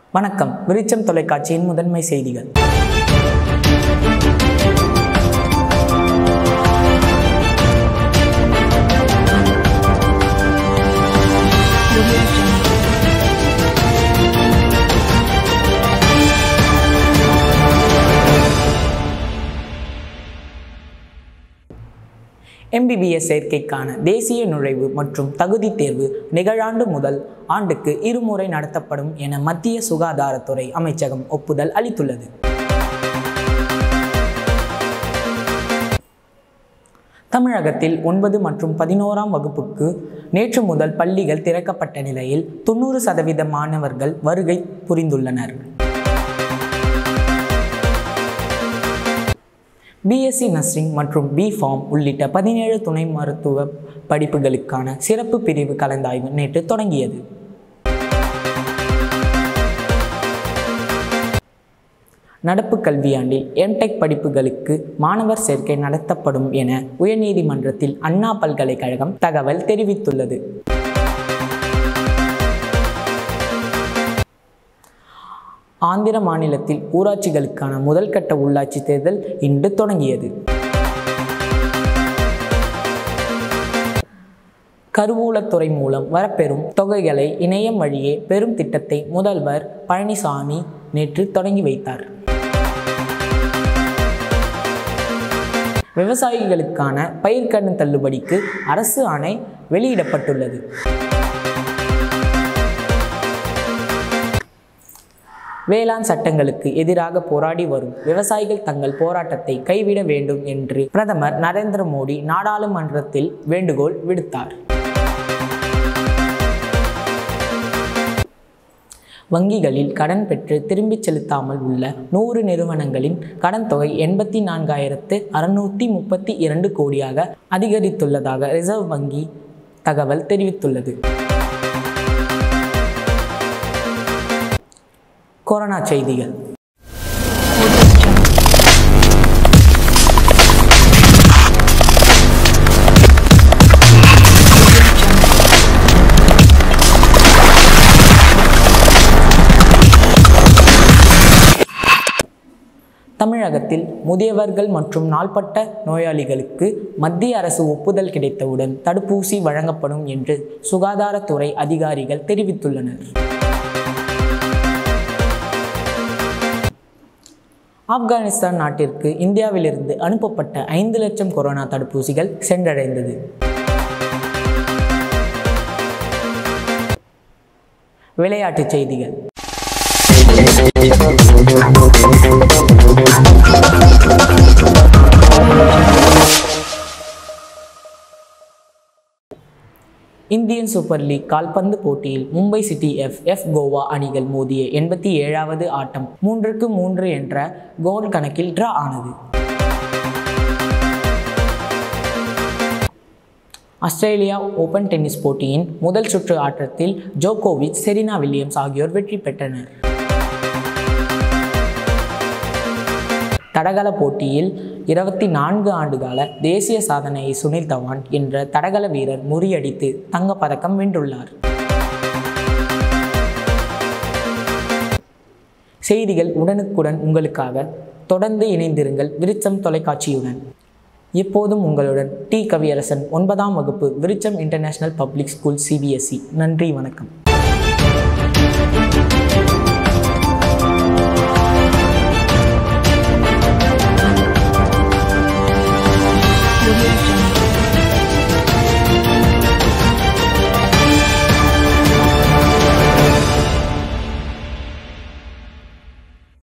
வணக்கம் விருச்சம் தொலைக்காட்சியின் முதன்மை செய்திகள் எம்பிபிஎஸ் சேர்க்கைக்கான தேசிய நுழைவு மற்றும் தகுதி தேர்வு நிகழாண்டு முதல் ஆண்டுக்கு இருமுறை நடத்தப்படும் என மத்திய சுகாதாரத்துறை அமைச்சகம் ஒப்புதல் அளித்துள்ளது தமிழகத்தில் ஒன்பது மற்றும் பதினோராம் வகுப்புக்கு நேற்று முதல் பள்ளிகள் திறக்கப்பட்ட நிலையில் தொண்ணூறு சதவீத மாணவர்கள் வருகை புரிந்துள்ளனர் பிஎஸ்சி நர்சிங் மற்றும் பி ஃபார்ம் உள்ளிட்ட பதினேழு துணை மருத்துவ படிப்புகளுக்கான சிறப்பு பிரிவு கலந்தாய்வு நேற்று தொடங்கியது நடப்பு கல்வியாண்டில் எம்டெக் படிப்புகளுக்கு மாணவர் சேர்க்கை நடத்தப்படும் என உயர்நீதிமன்றத்தில் அண்ணா பல்கலைக்கழகம் தகவல் தெரிவித்துள்ளது ஆந்திர மாநிலத்தில் ஊராட்சிகளுக்கான முதல் கட்ட உள்ளாட்சி தேர்தல் இன்று தொடங்கியது கருவூலத்துறை மூலம் வரப்பெறும் தொகைகளை இணையம் வழியே பெரும் திட்டத்தை முதல்வர் பழனிசாமி நேற்று தொடங்கி வைத்தார் விவசாயிகளுக்கான பயிர்க்கடன் தள்ளுபடிக்கு அரசு ஆணை வெளியிடப்பட்டுள்ளது வேளாண் சட்டங்களுக்கு எதிராக போராடி வரும் விவசாயிகள் தங்கள் போராட்டத்தை கைவிட வேண்டும் என்று பிரதமர் நரேந்திர மோடி நாடாளுமன்றத்தில் வேண்டுகோள் விடுத்தார் வங்கிகளில் கடன் பெற்று திரும்பிச் செலுத்தாமல் உள்ள நூறு நிறுவனங்களின் கடன் தொகை எண்பத்தி நான்காயிரத்து அறுநூற்றி முப்பத்தி இரண்டு கோடியாக அதிகரித்துள்ளதாக ரிசர்வ் வங்கி தகவல் தெரிவித்துள்ளது கொரோனா செய்திகள் தமிழகத்தில் முதியவர்கள் மற்றும் நாள்பட்ட நோயாளிகளுக்கு மத்திய அரசு ஒப்புதல் கிடைத்தவுடன் தடுப்பூசி வழங்கப்படும் என்று சுகாதாரத்துறை அதிகாரிகள் தெரிவித்துள்ளனர் ஆப்கானிஸ்தான் நாட்டிற்கு இந்தியாவிலிருந்து அனுப்பப்பட்ட ஐந்து லட்சம் கொரோனா தடுப்பூசிகள் சென்றடைந்தது விளையாட்டுச் செய்திகள் இந்தியன் சூப்பர் லீக் கால்பந்து போட்டியில் Mumbai city F F Goa அணிகள் மோதிய எண்பத்தி ஏழாவது ஆட்டம் மூன்றுக்கு மூன்று என்ற கோல் கணக்கில் டிரா ஆனது ஆஸ்திரேலியா ஓபன் டென்னிஸ் போட்டியின் முதல் சுற்று ஆட்டத்தில் ஜோகோவிச் செரினா வில்லியம்ஸ் ஆகியோர் வெற்றி பெற்றனர் தடகள போட்டியில் இருபத்தி நான்கு ஆண்டுகால தேசிய சாதனையை சுனில் தவான் என்ற தடகள வீரர் முறியடித்து தங்கப்பதக்கம் வென்றுள்ளார் செய்திகள் உடனுக்குடன் உங்களுக்காக தொடர்ந்து இணைந்திருங்கள் விருச்சம் தொலைக்காட்சியுடன் எப்போதும் உங்களுடன் டி கவியரசன் ஒன்பதாம் வகுப்பு விருச்சம் இன்டர்நேஷனல் பப்ளிக் ஸ்கூல் சிபிஎஸ்இ நன்றி வணக்கம்